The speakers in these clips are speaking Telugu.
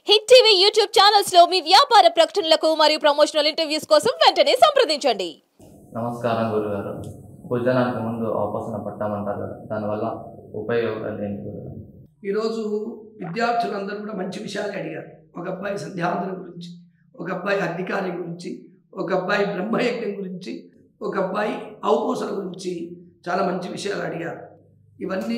హిట్ టీవీ యూట్యూబ్ ఛానల్స్ లో మీ వ్యాపార ప్రకటనలకు మరియు ప్రమోషనల్ ఇంటర్వ్యూస్ కోసం వెంటనే సంప్రదించండి నమస్కారం గురుగారు భోజనానికి ముందు ఆపోసన పట్టామంటారు కదా దానివల్ల ఉపయోగాలు ఏంటి గురుగారు ఈరోజు విద్యార్థులందరూ కూడా మంచి విషయాలు అడిగారు ఒక అబ్బాయి సంధ్యావందనం గురించి ఒక అబ్బాయి అగ్నికార్యం గురించి ఒక అబ్బాయి బ్రహ్మయజ్ఞం గురించి ఒక అబ్బాయి ఔపోసన గురించి చాలా మంచి విషయాలు అడిగారు ఇవన్నీ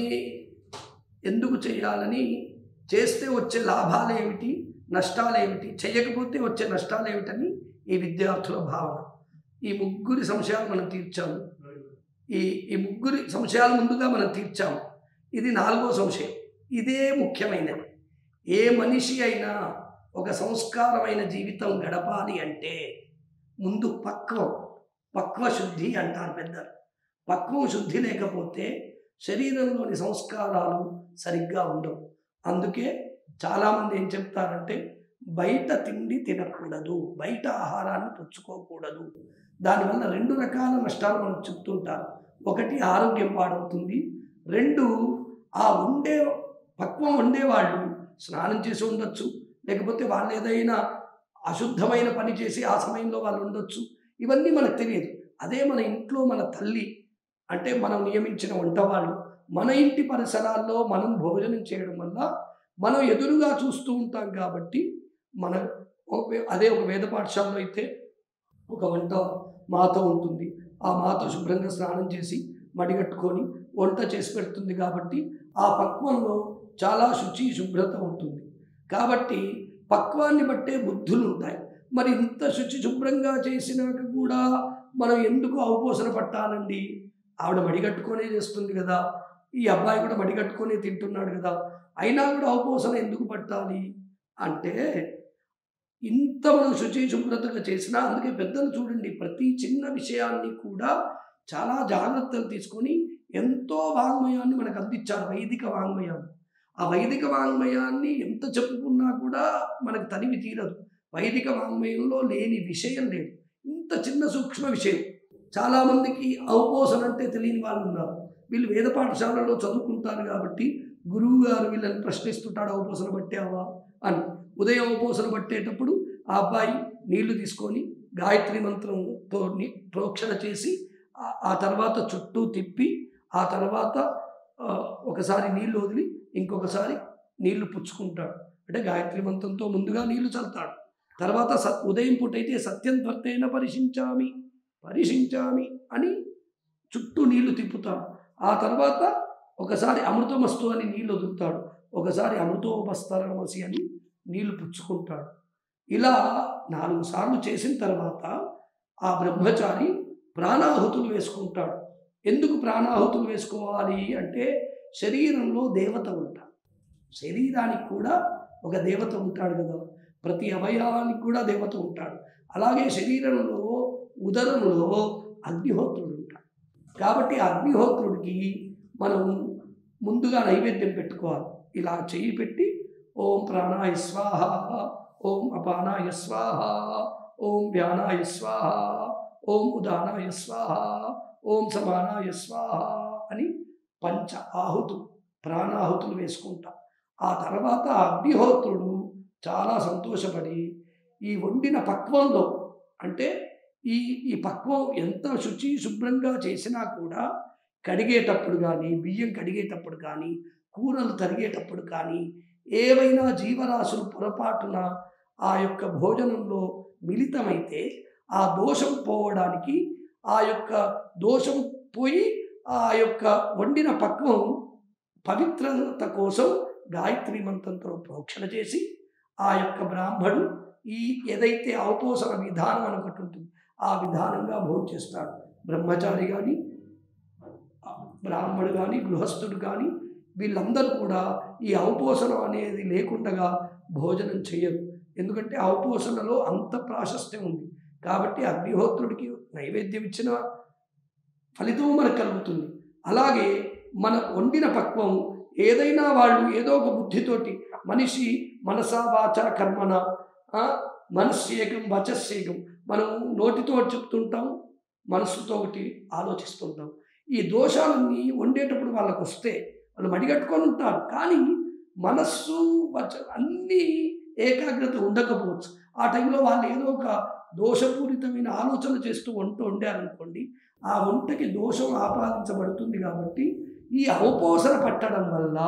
ఎందుకు చేయాలని చేస్తే వచ్చే లాభాలు ఏమిటి నష్టాలు ఏమిటి చేయకపోతే వచ్చే నష్టాలు ఏమిటని ఈ విద్యార్థుల భావన ఈ ముగ్గురి సంశయాలు మనం తీర్చాము ఈ ఈ ముగ్గురి సంశయాలు ముందుగా మనం తీర్చాము ఇది నాలుగో సంశయం ఇదే ముఖ్యమైనది ఏ మనిషి అయినా ఒక సంస్కారమైన జీవితం గడపాలి అంటే ముందు పక్వం పక్వ శుద్ధి అంటారు పెద్దలు పక్వం శుద్ధి లేకపోతే శరీరంలోని సంస్కారాలు సరిగ్గా ఉండవు అందుకే చాలామంది ఏం చెప్తారంటే బయట తిండి తినకూడదు బయట ఆహారాన్ని పుచ్చుకోకూడదు దానివల్ల రెండు రకాల నష్టాలు మనకు చెప్తుంటారు ఒకటి ఆరోగ్యం పాడవుతుంది రెండు ఆ ఉండే పక్వం ఉండేవాళ్ళు స్నానం చేసి ఉండొచ్చు లేకపోతే వాళ్ళు ఏదైనా అశుద్ధమైన పని చేసి ఆ సమయంలో వాళ్ళు ఉండొచ్చు ఇవన్నీ మనకు తెలియదు అదే మన ఇంట్లో మన తల్లి అంటే మనం నియమించిన వంటవాళ్ళు మన ఇంటి పరిసరాల్లో మనం భోజనం చేయడం వల్ల మనం ఎదురుగా చూస్తూ ఉంటాం కాబట్టి మన ఒక- అదే ఒక వేద పాఠశాలలో అయితే ఒక వంట మాత ఉంటుంది ఆ మాత శుభ్రంగా స్నానం చేసి మడిగట్టుకొని వంట చేసి పెడుతుంది కాబట్టి ఆ పక్వంలో చాలా శుచి శుభ్రత ఉంటుంది కాబట్టి పక్వాన్ని బట్టే బుద్ధులు ఉంటాయి మరి ఇంత శుచి శుభ్రంగా చేసినాక కూడా మనం ఎందుకు అవపోసన పట్టాలండి ఆవిడ మడిగట్టుకొనే చేస్తుంది కదా ఈ అబ్బాయి కూడా మడిగట్టుకొనే తింటున్నాడు కదా అయినా కూడా అవపోసన ఎందుకు పట్టాలి అంటే ఇంత మనం శుచి శుభ్రతగా చేసినా అందుకే పెద్దలు చూడండి ప్రతి చిన్న విషయాన్ని కూడా చాలా జాగ్రత్తలు తీసుకొని ఎంతో వాంగ్మయాన్ని మనకు అందించారు వైదిక వాంగ్మయాన్ని ఆ వైదిక వాంగ్మయాన్ని ఎంత చెప్పుకున్నా కూడా మనకు తనివి తీరదు వైదిక వాంగ్మయంలో లేని విషయం లేదు ఇంత చిన్న సూక్ష్మ విషయం చాలామందికి అవపోసన అంటే తెలియని వాళ్ళు ఉన్నారు వీళ్ళు వేద పాఠశాలలో చదువుకుంటారు కాబట్టి గురువు గారు వీళ్ళని ప్రశ్నిస్తుంటాడు అవపోసన పట్టావా అని ఉదయం అవపోసన పట్టేటప్పుడు ఆ అబ్బాయి నీళ్లు తీసుకొని గాయత్రి మంత్రంతో ని- ప్రోక్షణ చేసి ఆ- ఆ తర్వాత చుట్టూ తిప్పి ఆ తర్వాత ఆ, ఒకసారి నీళ్లు వదిలి ఇంకొకసారి నీళ్లు పుచ్చుకుంటాడు అంటే గాయత్రి మంత్రంతో ముందుగా నీళ్లు చల్లుతాడు తర్వాత స ఉదయం పూట అయితే సత్యం త్వర్తేన పరిశించామి పరిశించామి అని చుట్టూ నీళ్లు తిప్పుతాడు ఆ తర్వాత ఒకసారి అమృతమస్తు అని నీళ్లు వదులుతాడు ఒకసారి అమృతోపస్తరమసి అని నీళ్లు పుచ్చుకుంటాడు ఇలా నాలుగు సార్లు చేసిన తర్వాత ఆ బ్రహ్మచారి ప్రాణాహుతులు వేసుకుంటాడు ఎందుకు ప్రాణాహుతులు వేసుకోవాలి అంటే శరీరంలో దేవత ఉంటాడు శరీరానికి కూడా ఒక దేవత ఉంటాడు కదా ప్రతి అవయవానికి కూడా దేవత ఉంటాడు అలాగే శరీరంలో ఉదరంలో అగ్నిహోత్రుడు ఉంటాడు కాబట్టి ఆ అగ్నిహోత్రుడికి మనం ముందుగా నైవేద్యం పెట్టుకోవాలి ఇలా చెయ్యి పెట్టి ఓం ప్రాణాయ స్వాహ ఓం అపానాయ స్వాహ ఓం వ్యానాయ స్వాహ ఓం ఉదానాయ స్వాహ ఓం సమానాయ స్వాహ అని పంచ ఆహుతులు ప్రాణాహుతులు వేసుకుంటాం ఆ తర్వాత ఆ అగ్నిహోత్రుడు చాలా సంతోషపడి ఈ వండిన పక్వంలో అంటే ఈ ఈ పక్వం ఎంత శుచి శుభ్రంగా చేసినా కూడా కడిగేటప్పుడు కానీ బియ్యం కడిగేటప్పుడు కానీ కూరలు తరిగేటప్పుడు కానీ ఏవైనా జీవరాశులు పొరపాటున ఆ యొక్క భోజనంలో మిళితమైతే ఆ దోషం పోవడానికి ఆ యొక్క దోషం పోయి ఆ యొక్క వండిన పక్వం పవిత్రత కోసం గాయత్రి మంత్రంతో ప్రోక్షణ చేసి ఆ యొక్క బ్రాహ్మడు ఈ ఏదైతే అవపోసన విధానం అని ఒకటి ఉంటుంది ఆ విధానంగా భోజనం చేస్తాడు బ్రహ్మచారి కానీ బ్రాహ్మడు కానీ గృహస్థుడు కానీ వీళ్ళందరూ కూడా ఈ అవపోసనం అనేది లేకుండా భోజనం చేయరు ఎందుకంటే అవపోసనలో అంత ప్రాశస్త్యం ఉంది కాబట్టి అగ్నిహోత్రుడికి నైవేద్యం ఇచ్చిన ఫలితం మనకు కలుగుతుంది అలాగే మన వండిన పక్వం ఏదైనా వాళ్ళు ఏదో ఒక బుద్ధితోటి మనిషి మనసా వాచ కర్మన ఆ, మనస్సేకం వచస్సేకం మనం నోటితో ఒకటి చెప్తుంటాం మనస్సుతో ఒకటి ఆలోచిస్తుంటాం ఈ దోషాలన్నీ వండేటప్పుడు వాళ్ళకు వస్తే వాళ్ళు మడిగట్టుకొని ఉంటారు కానీ మనస్సు వచ అన్నీ ఏకాగ్రత ఉండకపోవచ్చు ఆ టైంలో వాళ్ళు ఏదో ఒక దోషపూరితమైన ఆలోచన చేస్తూ వంట వండారనుకోండి ఆ వంటకి దోషం ఆపాదించబడుతుంది కాబట్టి ఈ అవపోసన పట్టడం వల్ల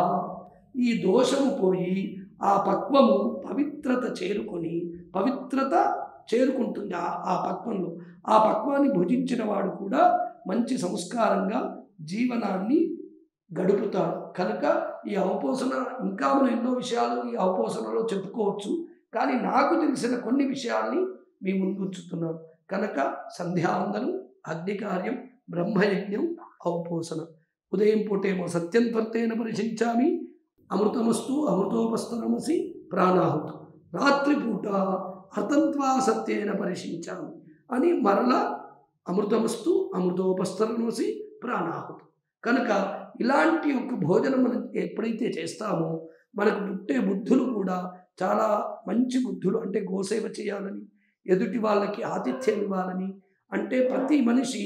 ఈ దోషము పోయి ఆ పక్వము పవిత్రత చేరుకొని పవిత్రత చేరుకుంటుంది ఆ ఆ పక్వంలో ఆ పక్వాన్ని భుజించిన వాడు కూడా మంచి సంస్కారంగా జీవనాన్ని గడుపుతాడు కనుక ఈ అవపోసన ఇంకా మనం ఎన్నో విషయాలు ఈ అవపోసనలో చెప్పుకోవచ్చు కానీ నాకు తెలిసిన కొన్ని విషయాల్ని మీ ముందు ఉంచుతున్నాను కనుక సంధ్యావందనం అగ్నికార్యం బ్రహ్మయజ్ఞం అవపోసన ఉదయం పూటేమో సత్యం త్వర్తేన పరిశించామి అమృతమస్తు అమృతోపస్తనమసి ప్రాణాహుతు రాత్రిపూట అతంత్వా సత్యేన పరిశించామి అని మరల అమృతమస్తు అమృతోపస్తనమసి ప్రాణాహుతు కనుక ఇలాంటి ఒక భోజనం మనం ఎప్పుడైతే చేస్తామో మనకు పుట్టే బుద్ధులు కూడా చాలా మంచి బుద్ధులు అంటే గోసేవ చేయాలని ఎదుటి వాళ్ళకి ఆతిథ్యం ఇవ్వాలని అంటే ప్రతి మనిషి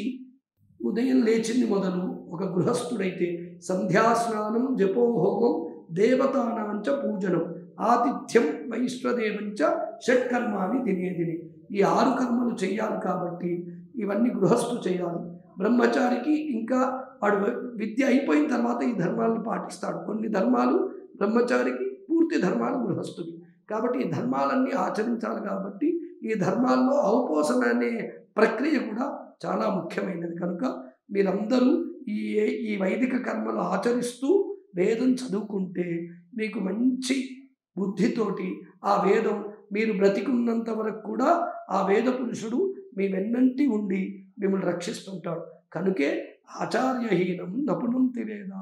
ఉదయం లేచింది మొదలు ఒక గృహస్థుడైతే సంధ్యాస్నానం జపోహోమం దేవతానాంచ పూజనం ఆతిథ్యం వైశ్వదేవంచ షట్కర్మాని దినే దినే ఈ ఆరు కర్మలు చేయాలి కాబట్టి ఇవన్నీ గృహస్థు చేయాలి బ్రహ్మచారికి ఇంకా వాడు విద్య అయిపోయిన తర్వాత ఈ ధర్మాలను పాటిస్తాడు కొన్ని ధర్మాలు బ్రహ్మచారికి పూర్తి ధర్మాలు గృహస్థుడి కాబట్టి ఈ ధర్మాలన్నీ ఆచరించాలి కాబట్టి ఈ ధర్మాల్లో అవపోసన అనే ప్రక్రియ కూడా చాలా ముఖ్యమైనది కనుక మీరందరూ ఈ ఈ వైదిక కర్మలు ఆచరిస్తూ వేదం చదువుకుంటే మీకు మంచి బుద్ధితోటి ఆ వేదం మీరు బ్రతికున్నంత వరకు కూడా ఆ వేద పురుషుడు మీ వెన్నంటి ఉండి మిమ్మల్ని రక్షిస్తుంటాడు కనుకే ఆచార్యహీనం నపునంతి వేదా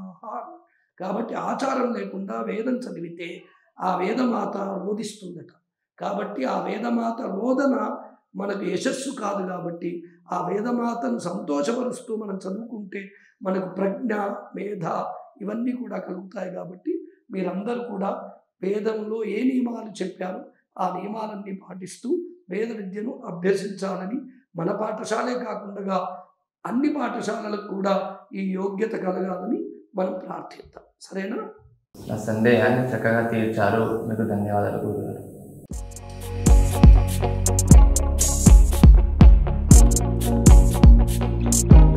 కాబట్టి ఆచారం లేకుండా వేదం చదివితే ఆ వేదమాత రోధిస్తుందట కాబట్టి ఆ వేదమాత రోదన మనకు యశస్సు కాదు కాబట్టి ఆ వేదమాతను సంతోషపరుస్తూ మనం చదువుకుంటే మనకు ప్రజ్ఞ మేధ ఇవన్నీ కూడా కలుగుతాయి కాబట్టి మీరందరూ కూడా వేదంలో ఏ నియమాలు చెప్పారో ఆ నియమాలన్నీ పాటిస్తూ వేద విద్యను అభ్యసించాలని మన పాఠశాలే కాకుండా అన్ని పాఠశాలలకు కూడా ఈ యోగ్యత కలగాలని మనం ప్రార్థిద్దాం సరేనా నా సందేహాన్ని చక్కగా తీర్చారు మీకు ధన్యవాదాలు గురుగారు thank you